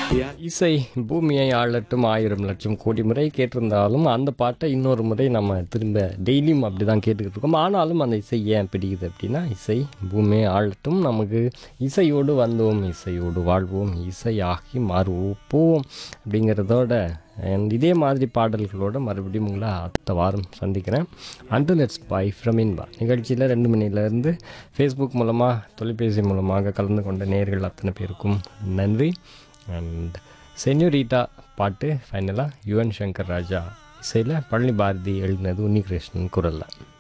இசை பூமியை ஆளட்டும் ஆயிரம் லட்சம் கோடி முறை கேட்டிருந்தாலும் அந்த பாட்டை இன்னொரு முறை நம்ம திரும்ப டெய்லியும் அப்படி தான் கேட்டுக்கிட்டு இருக்கோம் ஆனாலும் அந்த இசை ஏன் பிடிக்குது அப்படின்னா இசை பூமியை ஆளட்டும் நமக்கு இசையோடு வந்தோம் இசையோடு வாழ்வோம் இசையாகி மாறுவோம் அப்படிங்கிறதோட and இதே மாதிரி பாடல்களோட மறுபடியும் உங்களை அடுத்த வாரம் சந்திக்கிறேன் and let's bye from Inba நிகழ்ச்சியில் ரெண்டு மணிலேருந்து ஃபேஸ்புக் மூலமாக தொலைபேசி மூலமாக கலந்து கொண்ட நேர்கள் அத்தனை பேருக்கும் நன்றி அண்ட் சென்யூரிட்டா பாட்டு ஃபைனலாக யுவன் சங்கர் ராஜா இசையில் பழனி பாரதி எழுதினது உன்னிகிருஷ்ணன் குரலில்